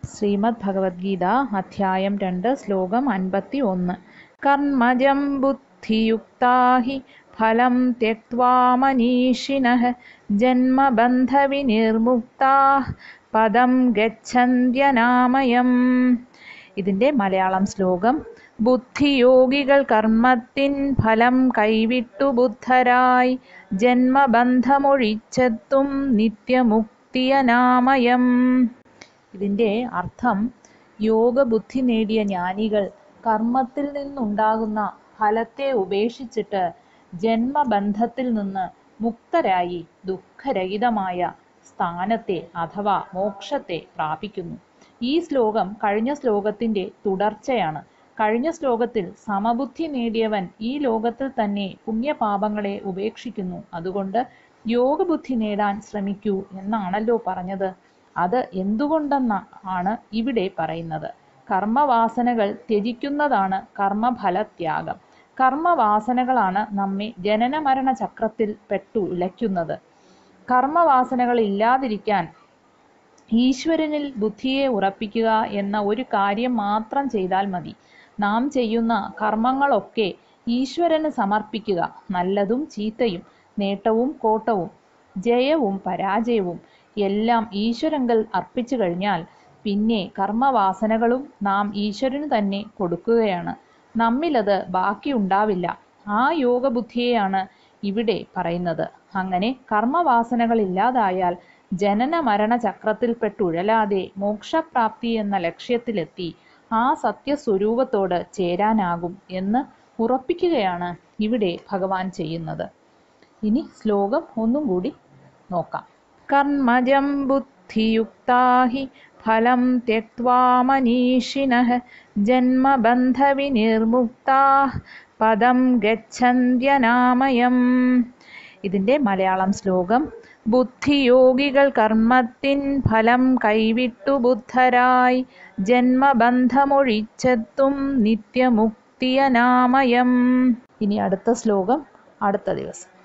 ശ്രീമദ് ഭഗവത്ഗീത അധ്യായം രണ്ട് ശ്ലോകം അൻപത്തി ഒന്ന് കർമ്മജം ബുദ്ധിയുക്താ ഹി ഫലം ത്യക്വാ മനീഷിനഃ ജന്മബന്ധവിനിർമുക്താ പദം ഗച്ഛന്ത്യനാമയം ഇതിൻ്റെ മലയാളം ശ്ലോകം ബുദ്ധിയോഗികൾ കർമ്മത്തിൻ ഫലം കൈവിട്ടു ബുദ്ധരായി ജന്മബന്ധമൊഴിച്ചെത്തും നിത്യമുക്തിയനാമയം ഇതിൻ്റെ അർത്ഥം യോഗബുദ്ധി നേടിയ ജ്ഞാനികൾ കർമ്മത്തിൽ നിന്നുണ്ടാകുന്ന ഫലത്തെ ഉപേക്ഷിച്ചിട്ട് ജന്മബന്ധത്തിൽ നിന്ന് മുക്തരായി ദുഃഖരഹിതമായ സ്ഥാനത്തെ അഥവാ മോക്ഷത്തെ പ്രാപിക്കുന്നു ഈ ശ്ലോകം കഴിഞ്ഞ ശ്ലോകത്തിൻ്റെ തുടർച്ചയാണ് കഴിഞ്ഞ ശ്ലോകത്തിൽ സമബുദ്ധി നേടിയവൻ ഈ ലോകത്തിൽ തന്നെ പുണ്യപാപങ്ങളെ ഉപേക്ഷിക്കുന്നു അതുകൊണ്ട് യോഗബുദ്ധി നേടാൻ ശ്രമിക്കൂ എന്നാണല്ലോ പറഞ്ഞത് അത് എന്തുകൊണ്ടെന്ന ആണ് ഇവിടെ പറയുന്നത് കർമ്മവാസനകൾ ത്യജിക്കുന്നതാണ് കർമ്മഫലത്യാഗം കർമ്മവാസനകളാണ് നമ്മെ ജനന മരണ ചക്രത്തിൽ പെട്ടു ഉലയ്ക്കുന്നത് കർമ്മവാസനകൾ ഇല്ലാതിരിക്കാൻ ഈശ്വരനിൽ ബുദ്ധിയെ ഉറപ്പിക്കുക എന്ന ഒരു കാര്യം മാത്രം ചെയ്താൽ മതി നാം ചെയ്യുന്ന കർമ്മങ്ങളൊക്കെ ഈശ്വരന് സമർപ്പിക്കുക നല്ലതും ചീത്തയും നേട്ടവും കോട്ടവും ജയവും പരാജയവും എല്ലാം ഈശ്വരങ്കൽ അർപ്പിച്ചു കഴിഞ്ഞാൽ പിന്നെ കർമ്മവാസനകളും നാം ഈശ്വരന് തന്നെ കൊടുക്കുകയാണ് നമ്മിലത് ബാക്കിയുണ്ടാവില്ല ആ യോഗബുദ്ധിയെയാണ് ഇവിടെ പറയുന്നത് അങ്ങനെ കർമ്മവാസനകൾ ഇല്ലാതായാൽ ജനന മരണ ചക്രത്തിൽപ്പെട്ടുഴലാതെ മോക്ഷപ്രാപ്തി എന്ന ലക്ഷ്യത്തിലെത്തി ആ സത്യസ്വരൂപത്തോട് ചേരാനാകും എന്ന് ഉറപ്പിക്കുകയാണ് ഇവിടെ ഭഗവാൻ ചെയ്യുന്നത് ഇനി ശ്ലോകം ഒന്നും കൂടി നോക്കാം കർമ്മജം ബുദ്ധിയുക്താ ഹി ഫലം ത്യക്വാ മനീഷിനഃ ജന്മബന്ധവിനിർമുക്താ പദം ഗച്ഛന്ത്യനാമയം ഇതിൻ്റെ മലയാളം ശ്ലോകം ബുദ്ധിയോഗികൾ കർമ്മത്തിൻ ഫലം കൈവിട്ടു ബുദ്ധരായി ജന്മബന്ധമൊഴിച്ചെത്തും നിത്യമുക്തിയനാമയം ഇനി അടുത്ത ശ്ലോകം അടുത്ത ദിവസം